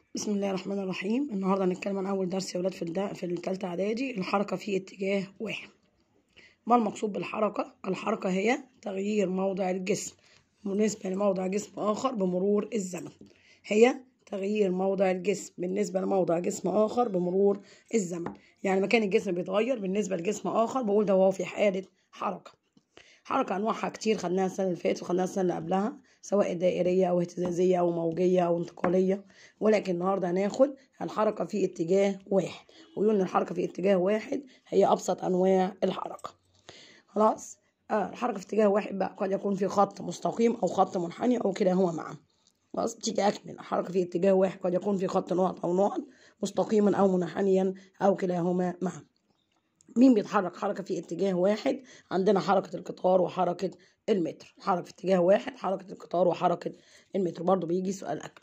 بسم الله الرحمن الرحيم النهارده هنتكلم عن اول درس يا ولاد في الد... في الثالثه اعدادي الحركه في اتجاه واحد ما المقصود بالحركه الحركه هي تغيير موضع الجسم بالنسبه لموضع جسم اخر بمرور الزمن هي تغيير موضع الجسم بالنسبه لموضع جسم اخر بمرور الزمن يعني مكان الجسم بيتغير بالنسبه لجسم اخر بقول ده هو في حاله حركه حركة أنواعها كتير خدناها السنة اللي فاتت وخدناها السنة اللي قبلها سواء دائرية أو اهتزازية أو موجية أو انتقالية ولكن النهاردة هناخد الحركة في اتجاه واحد ويقول إن الحركة في اتجاه واحد هي أبسط أنواع الحركة خلاص آه الحركة في اتجاه واحد بقى قد يكون في خط مستقيم أو خط منحني أو كلاهما معا خلاص تيجي أكمل الحركة في اتجاه واحد قد يكون في خط نقط أو نقط مستقيما أو منحنيا أو كلاهما معا مين بيتحرك حركة في اتجاه واحد عندنا حركة القطار وحركة المتر حركة في اتجاه واحد حركة القطار وحركة المتر برضو بيجي سؤال أكمل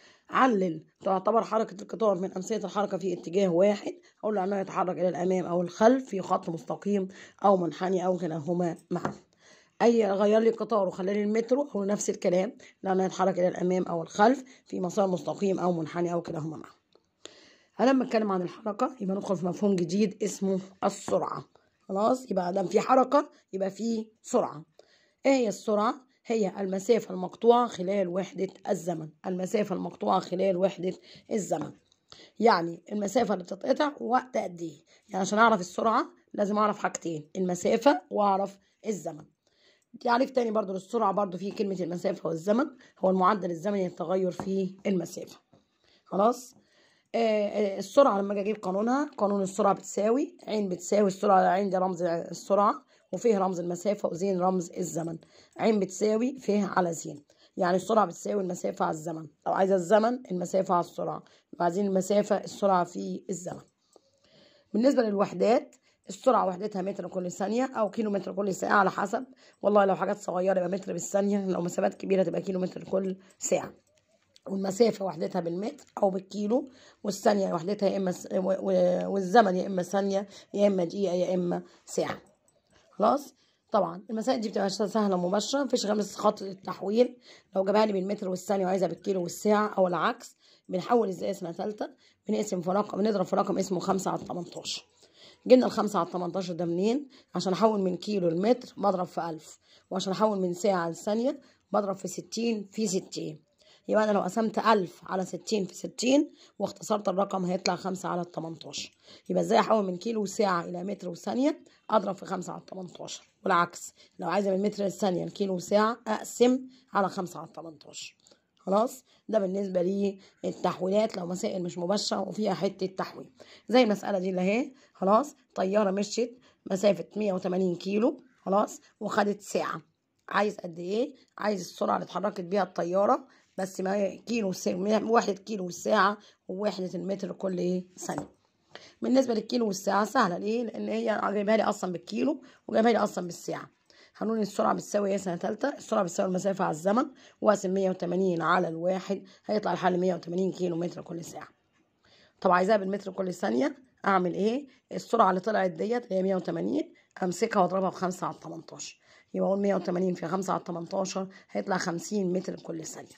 علل تعتبر حركة القطار من أمثلة الحركة في اتجاه واحد أقول له أنه يتحرك إلى الأمام أو الخلف في خط مستقيم أو منحني أو كلاهما معا أي غير لي القطار وخلى لي المترو هو نفس الكلام لأنه يتحرك إلى الأمام أو الخلف في مسار مستقيم أو منحني أو كلاهما معا لما اتكلم عن الحركه يبقى ندخل في مفهوم جديد اسمه السرعه خلاص يبقى دام في حركه يبقى في سرعه ايه هي السرعه هي المسافه المقطوعه خلال وحده الزمن المسافه المقطوعه خلال وحده الزمن يعني المسافه اللي بتتقطع وقت قد ايه يعني عشان اعرف السرعه لازم اعرف حاجتين المسافه واعرف الزمن تعريف تاني برضو للسرعه برضو فيه كلمه المسافه والزمن هو المعدل الزمني للتغير في المسافه خلاص السرعة لما اجي اجيب قانونها قانون السرعة بتساوي عين بتساوي السرعة عين دي رمز السرعة وفيه رمز المسافة وزين رمز الزمن عين بتساوي فيه على زين يعني السرعة بتساوي المسافة على الزمن لو عايزة الزمن المسافة على السرعة لو عايزين المسافة السرعة في الزمن بالنسبة للوحدات السرعة وحدتها متر كل ثانية أو كيلو متر كل ساعة على حسب والله لو حاجات صغيرة يبقى متر بالثانية لو مسافات كبيرة تبقى كيلو متر كل ساعة والمسافة وحدتها بالمتر أو بالكيلو والثانية وحدتها يا إما س... والزمن يا إما ثانية يا إما دقيقة يا إما ساعة خلاص طبعا المسائل دي بتبقى سهلة ومباشرة مفيش غير خط التحويل لو جابها لي بالمتر والثانية وعايزها بالكيلو والساعة أو العكس بنحول ازاي سنة تالتة بنقسم في رقم بنضرب في رقم اسمه خمسة على التمنتاشر جبنا الخمسة على التمنتاشر ده منين عشان أحول من كيلو لمتر بضرب في ألف وعشان أحول من ساعة لثانية بضرب في ستين في ستين يبقى أنا لو قسمت ألف على ستين في ستين واختصرت الرقم هيطلع خمسة على التمنتاشر يبقى ازاي أحول من كيلو وساعة إلى متر وثانية أضرب في خمسة على التمنتاشر والعكس لو عايزة من متر للثانية لكيلو وساعة أقسم على خمسة على التمنتاشر خلاص ده بالنسبة للتحويلات لو مسائل مش مباشرة وفيها حتة تحويل زي المسألة دي اللي اهي خلاص طيارة مشيت مسافة 180 كيلو خلاص وخدت ساعة عايز قد ايه عايز السرعة اللي اتحركت بيها الطيارة بس ما كيلو واحد كيلو والساعة ووحدة المتر كل ايه ثانية بالنسبة للكيلو والساعة سهلة ليه؟ لأن هي جايبها لي أصلا بالكيلو وجايبها لي أصلا بالساعة هنقول السرعة بتساوي ايه سنة تالتة؟ السرعة بتساوي المسافة على الزمن وأقسم 180 على الواحد هيطلع الحل 180 كيلو متر كل ساعة طب عايزاها بالمتر كل ثانية أعمل إيه؟ السرعة اللي طلعت ديت اللي هي 180 أمسكها وأضربها في 5 على 18 يبقى أقول 180 في 5 على 18 هيطلع 50 متر كل ثانية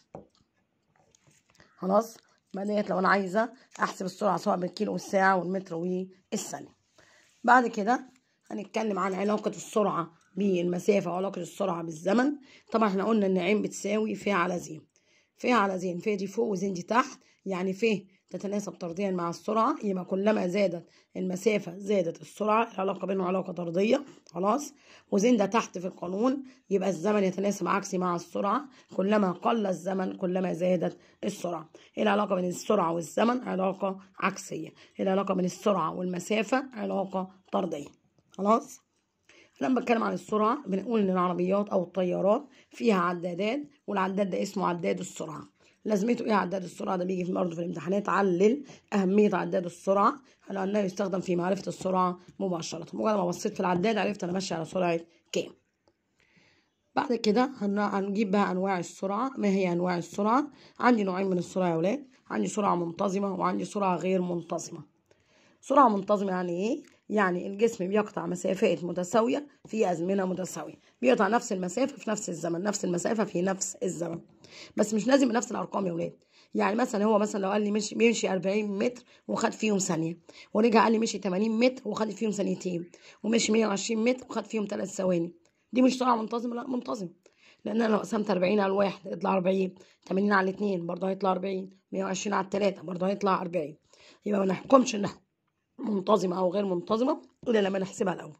خلاص بديت لو انا عايزه احسب السرعه سواء بالكيلو والساعه والمتر والثانيه بعد كده هنتكلم عن علاقه السرعه بالمسافه وعلاقه السرعه بالزمن طبعا احنا قلنا ان عين بتساوي ف على ز ف على ز ف دي فوق وزين دي تحت يعني ف تتناسب طرديا مع السرعة يبقى كلما زادت المسافة زادت السرعة العلاقة بينهم علاقة طردية خلاص وزين ده تحت في القانون يبقى الزمن يتناسب عكسي مع السرعة كلما قل الزمن كلما زادت السرعة العلاقة بين السرعة والزمن علاقة عكسية العلاقة بين السرعة والمسافة علاقة طردية خلاص لما بتكلم عن السرعة بنقول إن العربيات أو الطيارات فيها عدادات والعداد ده اسمه عداد السرعة لازمته ايه عداد السرعه ده بيجي برضه في الامتحانات علل اهميه عداد السرعه لانه يستخدم في معرفه السرعه مباشره مجرد ما بصيت في العداد عرفت انا ماشي على سرعه كام بعد كده هنجيب بقى انواع السرعه ما هي انواع السرعه عندي نوعين من السرعه يا ولاد عندي سرعه منتظمه وعندي سرعه غير منتظمه سرعه منتظمه يعني ايه يعني الجسم بيقطع مسافات متساوية في أزمنة متساوية بيقطع نفس المسافة في نفس الزمن نفس المسافة في نفس الزمن بس مش لازم نفس الأرقام يا ولاد يعني مثلا هو مثلا لو قال لي مشي بيمشي 40 متر وخد فيهم ثانية ورجع قال لي مشي 80 متر وخد فيهم ثانيتين ومشي 120 متر وخد فيهم ثلاث ثواني دي مش سرعة منتظمة لا منتظمة لان انا لو قسمت 40 على الواحد يطلع 40 80 على الاثنين برضه هيطلع 40 120 على الثلاثه برضه هيطلع 40 يبقى ما نحكمش انها منتظمه او غير منتظمه الا لما نحسبها الاول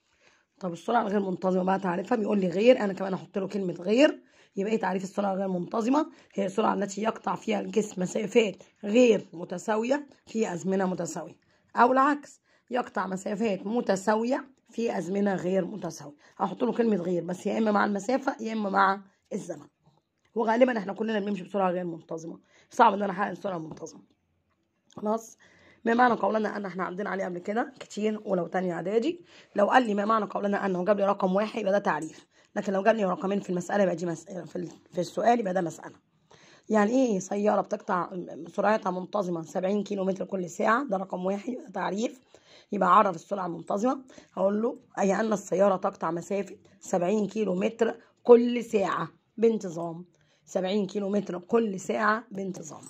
طب السرعه الغير منتظمه بقى تعريفها بيقول لي غير انا كمان احط له كلمه غير يبقى ايه تعريف السرعه الغير منتظمه هي السرعه التي يقطع فيها الجسم مسافات غير متساويه في ازمنه متساويه او العكس يقطع مسافات متساويه في أزمنة غير متساوية هحط له كلمة غير بس يا إما مع المسافة يا إما مع الزمن وغالبا احنا كلنا بنمشي بسرعة غير منتظمة صعب ان انا احقق السرعة منتظمة خلاص ما معنى قولنا ان احنا عدينا عليه قبل كده كتير ولو تاني اعدادي لو قال لي ما معنى قولنا ان وجاب لي رقم واحد يبقى ده تعريف لكن لو جاب لي رقمين في المسألة يبقى دي مسألة في, في السؤال يبقى ده مسألة يعني ايه سيارة بتقطع سرعتها منتظمة 70 كيلو متر كل ساعة ده رقم واحد يبقى تعريف يبقى عرف السرعة المنتظمة هقول له أي أن السيارة تقطع مسافة 70 كيلو متر كل ساعة بانتظام 70 كيلو متر كل ساعة بانتظام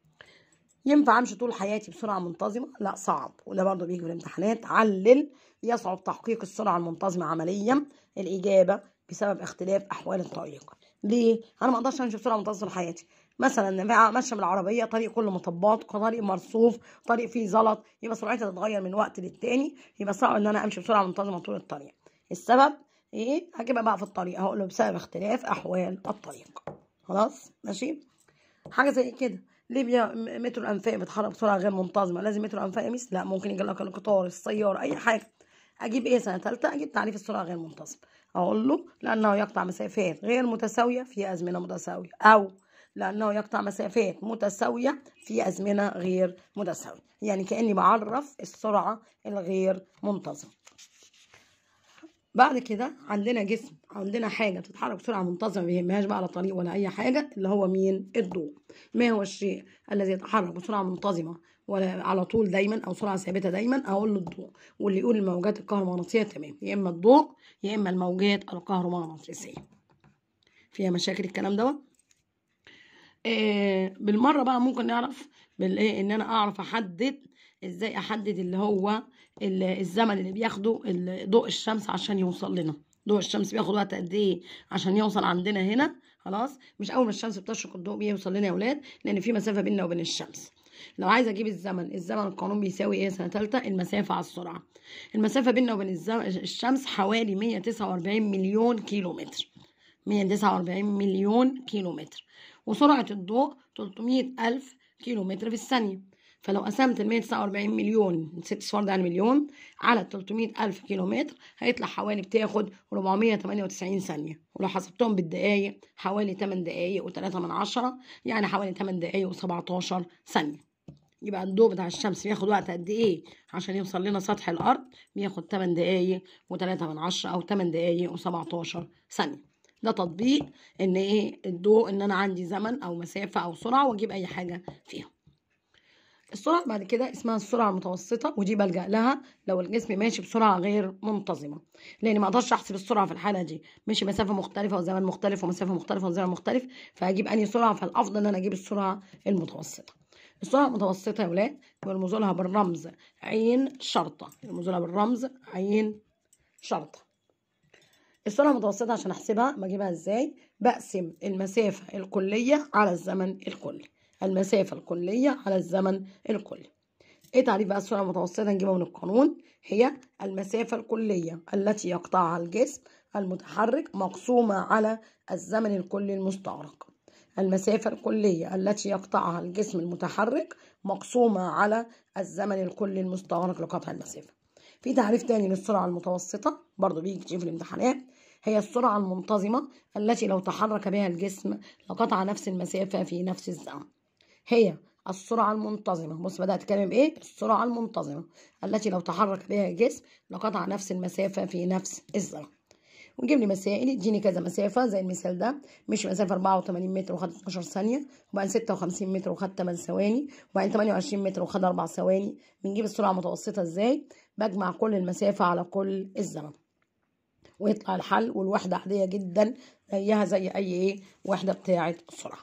ينفع امشي طول حياتي بسرعه منتظمه لا صعب وده برضه بيجي في الامتحانات علل يصعب تحقيق السرعه المنتظمه عمليا الاجابه بسبب اختلاف احوال الطريق ليه انا ما اقدرش امشي بسرعه منتظمه في حياتي مثلا ماشيه بالعربيه طريق كله مطبات طريق مرصوف طريق فيه زلط يبقى سرعتي تتغير من وقت للتاني يبقى صعب ان انا امشي بسرعه منتظمه طول الطريق السبب ايه هجيبها بقى في الطريق هقول له بسبب اختلاف احوال الطريق خلاص ماشي حاجه زي كده ليبيا مترو الانفاق بيتحرك بسرعه غير منتظمه لازم مترو الانفاق يمس لا ممكن يجي لك القطار السياره اي حاجه اجيب ايه سنه ثالثه اجيب تعريف السرعه غير منتظمه اقول له لانه يقطع مسافات غير متساويه في ازمنه متساويه او لانه يقطع مسافات متساويه في ازمنه غير متساويه يعني كاني بعرف السرعه الغير منتظمه بعد كده عندنا جسم عندنا حاجه بتتحرك بسرعه منتظمه ما بيهمهاش بقى على طريق ولا اي حاجه اللي هو مين الضوء ما هو الشيء الذي يتحرك بسرعه منتظمه ولا على طول دايما او سرعه ثابته دايما اقول له الضوء واللي يقول الموجات الكهرومغناطيسيه تمام يا اما الضوء يا اما الموجات الكهرومغناطيسيه فيها مشاكل الكلام دوت آه بالمره بقى ممكن نعرف بالايه ان انا اعرف احدد ازاي احدد اللي هو الزمن اللي بياخده ضوء الشمس عشان يوصل لنا ضوء الشمس بياخد وقت قد ايه عشان يوصل عندنا هنا خلاص مش اول ما الشمس بتشرق الضوء بيوصل لنا يا اولاد لان في مسافه بيننا وبين الشمس لو عايزه اجيب الزمن الزمن القانون بيساوي ايه سنه ثالثه المسافه على السرعه المسافه بيننا وبين الشمس حوالي 149 مليون كيلو متر 149 مليون كيلو متر وسرعه الضوء 300 الف كيلو متر في الثانيه فلو قسمت ال 149 مليون ست صفار ده يعني مليون على 300 ألف كيلو متر هيطلع حوالي بتاخد 498 ثانية ولو حسبتهم بالدقايق حوالي 8 دقايق و3 من عشرة يعني حوالي 8 دقايق و17 ثانية يبقى الضوء بتاع الشمس بياخد وقت قد ايه عشان يوصل لنا سطح الارض بياخد 8 دقايق و3 من عشرة او 8 دقايق و17 ثانية ده تطبيق ان ايه الضوء ان انا عندي زمن او مسافة او سرعة واجيب اي حاجة فيهم السرعة بعد كده اسمها السرعة المتوسطة ودي بلجأ لها لو الجسم ماشي بسرعة غير منتظمة لأن ما أقدرش أحسب السرعة في الحالة دي ماشي مسافة مختلفة وزمن مختلف ومسافة مختلفة وزمن مختلف فهجيب أنهي سرعة فالأفضل إن أنا أجيب السرعة المتوسطة السرعة المتوسطة يا ولاد بيرمزوا لها بالرمز عين شرطة يرمزوا لها بالرمز عين شرطة السرعة المتوسطة عشان أحسبها بجيبها إزاي بقسم المسافة الكلية على الزمن الكلي المسافة الكلية على الزمن الكلي ايه تعريف بقى السرعة المتوسطة نجيبها من القانون هي المسافة الكلية التي يقطعها الجسم المتحرك مقسومة على الزمن الكلي المستغرق المسافة الكلية التي يقطعها الجسم المتحرك مقسومة على الزمن الكلي المستغرق لقطع المسافة في تعريف تاني للسرعة المتوسطة برضو بيجي كتير في الامتحانات هي السرعة المنتظمة التي لو تحرك بها الجسم لقطع نفس المسافة في نفس الزمن هي السرعة المنتظمة بص بدأت أتكلم بإيه؟ السرعة المنتظمة التي لو تحرك بها الجسم لقطع نفس المسافة في نفس الزمن ويجيب لي مسائل يديني كذا مسافه زي المثال ده مش مسافه 84 متر وخد 12 ثانيه وبعدين 56 متر وخد 8 ثواني وبعدين 28 متر وخد 4 ثواني بنجيب السرعه المتوسطه ازاي بجمع كل المسافه على كل الزمن ويطلع الحل والوحده عاديه جدا زيها زي اي ايه وحده بتاعه السرعه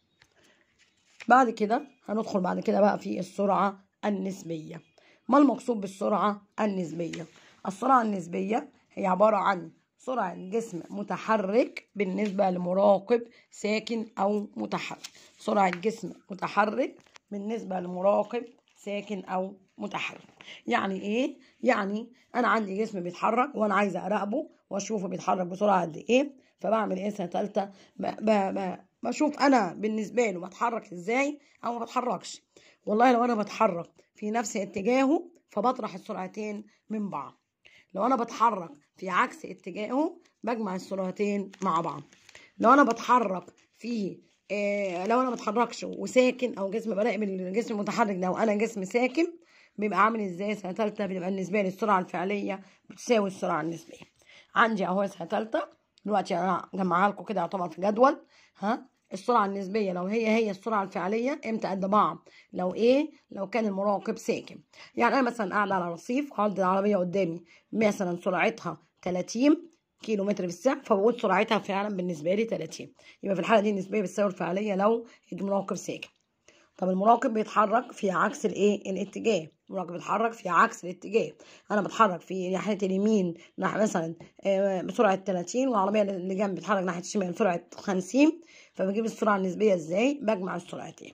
بعد كده هندخل بعد كده بقى في السرعه النسبيه ما المقصود بالسرعه النسبيه السرعه النسبيه هي عباره عن سرعة جسم متحرك بالنسبة لمراقب ساكن أو متحرك سرعة جسم متحرك بالنسبة لمراقب ساكن أو متحرك يعني إيه؟ يعني أنا عندي جسم بيتحرك وأنا عايزة أراقبه وأشوفه بيتحرك بسرعة قد إيه فبعمل إيه سنة تالتة ب- ب- ب- بشوف أنا بالنسبة له بتحرك إزاي أو ما بتحركش والله لو أنا بتحرك في نفس اتجاهه فبطرح السرعتين من بعض لو انا بتحرك في عكس اتجاهه بجمع السرعتين مع بعض لو انا بتحرك في آه لو انا ما بتحركش وساكن او جسم براقب الجسم المتحرك ده وانا جسم ساكن بيبقى عامل ازاي سنه ثالثه بيبقى بالنسبه لي السرعه الفعليه بتساوي السرعه النسبيه عندي اهو سنه ثالثه دلوقتي انا جمعها لكم كده يعتبر في جدول ها السرعة النسبية لو هي هي السرعة الفعلية امتى قد بعض لو ايه لو كان المراقب ساكن يعني انا مثلا قاعدة على رصيف وعندي العربية قدامي مثلا سرعتها 30 كيلو متر في الساعة فبقول سرعتها فعلا بالنسبة لي 30 يبقى في الحالة دي النسبية بتساوي الفعلية لو المراقب ساكن طب المراقب بيتحرك في عكس الايه الاتجاه المراقب بيتحرك في عكس الاتجاه انا بتحرك في ناحيه اليمين ناحيه مثلا آه، بسرعه 30 والعربيه اللي جنبي بتتحرك ناحيه الشمال بسرعه 50 فبجيب السرعه النسبيه ازاي بجمع السرعتين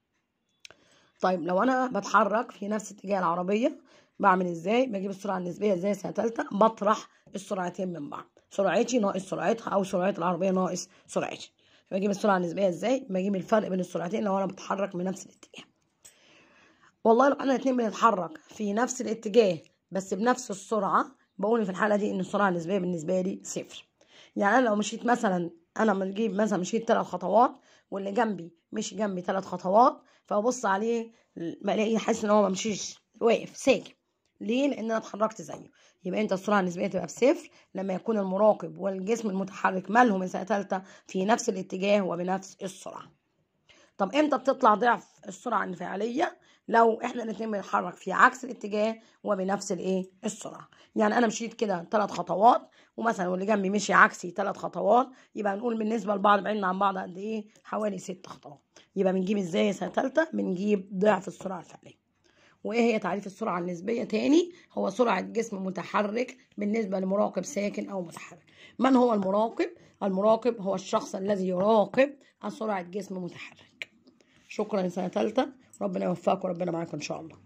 طيب لو انا بتحرك في نفس اتجاه العربيه بعمل ازاي بجيب السرعه النسبيه ازاي سنه ثالثه بطرح السرعتين من بعض سرعتي ناقص سرعتها او سرعه العربيه ناقص سرعتي بجيب السرعه النسبيه ازاي بجيب الفرق بين السرعتين لو انا بتحرك من نفس الاتجاه والله لو احنا الاتنين بنتحرك في نفس الاتجاه بس بنفس السرعه بقول في الحاله دي ان السرعه النسبيه بالنسبه لي صفر يعني انا لو مشيت مثلا انا بنجيب مثلا مشيت ثلاث خطوات واللي جنبي مشي جنبي ثلاث خطوات فببص عليه بلاقيه حاسس ان هو ما مشيش واقف ساكن ليه لان انا اتحركت زيه يبقى انت السرعه النسبيه تبقى بصفر لما يكون المراقب والجسم المتحرك مالهم من سنه ثالثه في نفس الاتجاه وبنفس السرعه طب امتى بتطلع ضعف السرعه الفعليه لو احنا الاثنين بنتحرك في عكس الاتجاه وبنفس الايه السرعه يعني انا مشيت كده ثلاث خطوات ومثلا واللي جنبي مشي عكسي ثلاث خطوات يبقى نقول بالنسبه لبعض بعدنا عن بعض قد ايه حوالي ست خطوات يبقى بنجيب ازاي سنه ثالثه بنجيب ضعف السرعه الفعليه وايه هي تعريف السرعه النسبيه تاني هو سرعه جسم متحرك بالنسبه لمراقب ساكن او متحرك من هو المراقب المراقب هو الشخص الذي يراقب سرعه جسم متحرك شكرا سنه ثالثه ربنا يوفقك وربنا معاك ان شاء الله